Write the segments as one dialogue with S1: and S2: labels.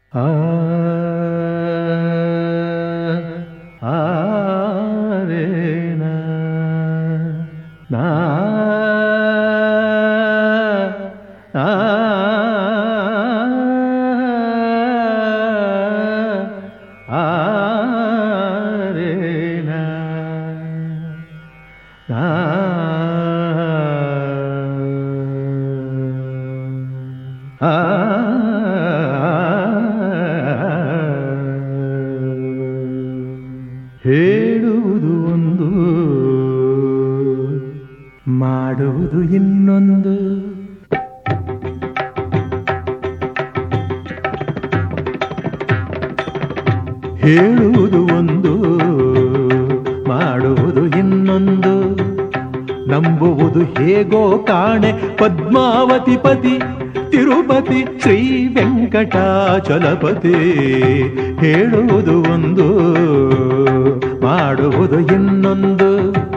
S1: ಆ ಆ ರೇ ನಾ ನಾ ಆ ಆ ರೇ ನಾ ನಾ ಆ ಹೇಳುವುದು ಒಂದು ಮಾಡುವುದು ಇನ್ನೊಂದು ಹೇಳುವುದು ಒಂದು ಮಾಡುವುದು ಇನ್ನೊಂದು ನಂಬುವುದು ಹೇಗೋ ಕಾಣೆ ಪದ್ಮಾವತಿ ಪತಿ ತಿರುಪತಿ ಶ್ರೀ ವೆಂಕಟಾಚಲಪತಿ ಹೇಳುವುದು ಒಂದು ಮಾಡುವುದು ಇನ್ನೊಂದು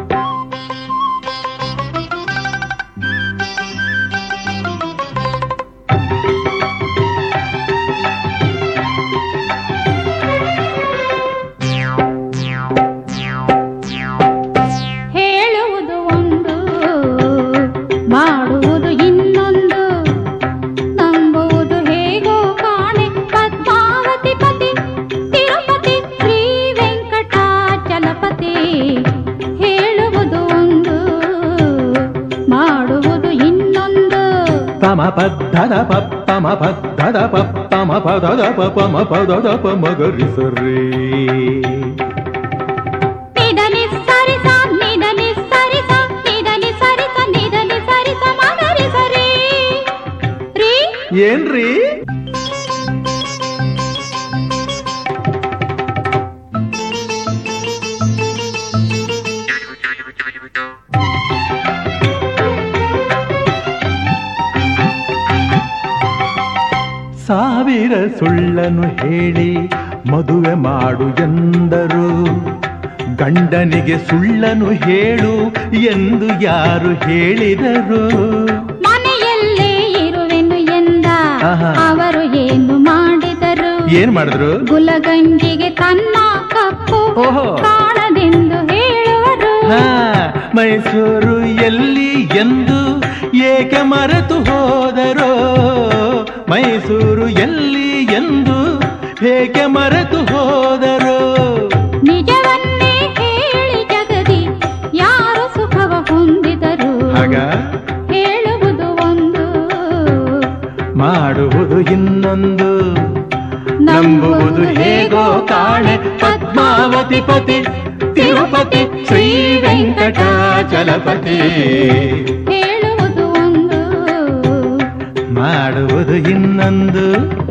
S2: ಹೇಳುವುದು ಒಂದು ಮಾಡುವುದು ಇನ್ನೊಂದು ನಂಬುವುದು ಹೇಗೋ ಕಾಣೆ ಪದ್ಮಾವತಿ ಪತಿ ತಿರುಪತಿ ಶ್ರೀ ವೆಂಕಟಾಚಲಪತಿ ಹೇಳುವುದು ಒಂದು ಮಾಡುವುದು ಇನ್ನೊಂದು
S1: ಪಮ ಪದ್ದದ ಪಮ ಪದ್ದದ ಪಮ ಪದದ ಪಮ ಪದದ ಮಗರಿ ಸರಿ
S2: ನಿಧನಿ ಸರಿಸ ನಿಧನಿ ಸರಿಸ ನಿಧನಿ ಸರಿಸ ನಿಧನಿ ಸರಿಸ ಮಗರಿ ಸರಿ ರೀ
S1: ಏನ್ರಿ ಸಾವಿರ ಸುಳ್ಳನು ಹೇಳಿ ಮದುವೆ ಮಾಡು ಎಂದರು ಗಂಡನಿಗೆ ಸುಳ್ಳನು ಹೇಳು ಎಂದು ಯಾರು ಹೇಳಿದರು
S2: ಮನೆಯಲ್ಲೇ ಇರುವೆನು ಎಂದ
S1: ಆಹಾ.
S2: ಅವರು ಏನು ಮಾಡಿದರು
S1: ಏನ್ ಮಾಡಿದ್ರು
S2: ಗುಲಗಂಜಿಗೆ ತನ್ನ ಕಪ್ಪು
S1: ಓಹೋ.
S2: ಕಾಣದೆಂದು ಹೇಳುವರು
S1: ಹಾ, ಮೈಸೂರು ಎಲ್ಲಿ ಎಂದು ಏಕೆ ಮರೆತು ಹೋದರೋ ಮೈಸೂರು ಎಲ್ಲಿ ಎಂದು ಏಕೆ ಮರೆತು ಹೋದರೋ
S2: ನಿಜವನ್ನೇ ಹೇಳಿ ಜಗದಿ ಯಾರು ಸುಖವ ಹೊಂದಿದರು
S1: ಆಗ
S2: ಹೇಳುವುದು ಒಂದು
S1: ಮಾಡುವುದು ಇನ್ನೊಂದು ನಂಬುವುದು ಹೇಗೋ ಕಾಣೆ ಪದ್ಮಾವತಿ ಪತಿ ತಿರುಪತಿ ಶ್ರೀ ವೆಂಕಟಾಚಲಪತಿ
S2: ಹೇಳುವುದು ಒಂದು
S1: ಮಾಡುವುದು ಇನ್ನೊಂದು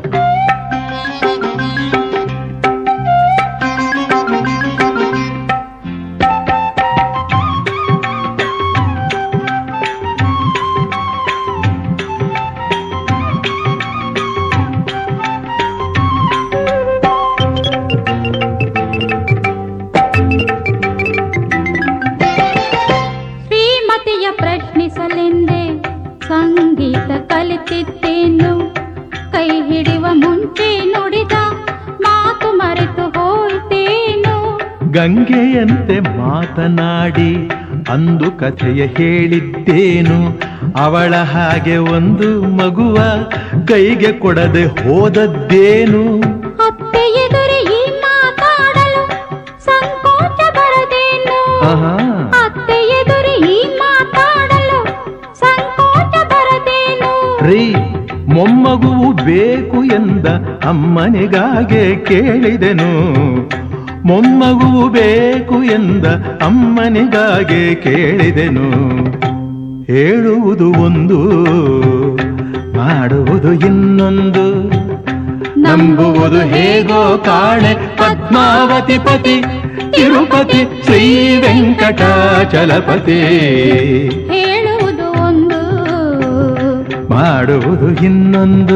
S2: ಶ್ರೀಮತಿಯ ಪ್ರಶ್ನಿಸಲೆಂದೇ ಸಂಗೀತ ಕಲಿತಿದ್ದೇನು ಕೈ ಹಿಡಿಯುವ ಮುಂಚೆ ನುಡಿದ ಮಾತು ಮರೆತು ಹೋಯ್ತೇನು
S1: ಗಂಗೆಯಂತೆ ಮಾತನಾಡಿ ಅಂದು ಕಥೆಯ ಹೇಳಿದ್ದೇನು ಅವಳ ಹಾಗೆ ಒಂದು ಮಗುವ ಕೈಗೆ ಕೊಡದೆ ಹೋದದ್ದೇನು
S2: ಅತ್ತೆ ಎದುರು ಈ ಮಾತಾಡಲು ಸಂಕೋಚ ಬರದೇನು
S1: ಆಹಾ.
S2: ಅತ್ತೆ ಎದುರು ಈ ಮಾತಾಡಲು ಸಂಕೋಚ ಬರದೇನು
S1: ರೀ ಮೊಮ್ಮಗುವು ಬೇಕು ಎಂದ ಅಮ್ಮನಿಗಾಗೆ ಕೇಳಿದೆನು ಮೊಮ್ಮಗುವು ಬೇಕು ಎಂದ ಅಮ್ಮನಿಗಾಗೆ ಕೇಳಿದೆನು ಹೇಳುವುದು ಒಂದು ಮಾಡುವುದು ಇನ್ನೊಂದು ನಂಬುವುದು ಹೇಗೋ ಕಾಣೆ ಪದ್ಮಾವತಿ ಪತಿ ತಿರುಪತಿ ಶ್ರೀ ವೆಂಕಟಾಚಲಪತಿ
S2: ಹೇಳುವುದು ಒಂದು
S1: ಮಾಡುವುದು ಇನ್ನೊಂದು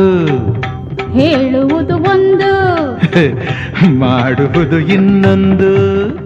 S2: ಹೇಳುವುದು ಒಂದು
S1: ಮಾಡುವುದು ಇನ್ನೊಂದು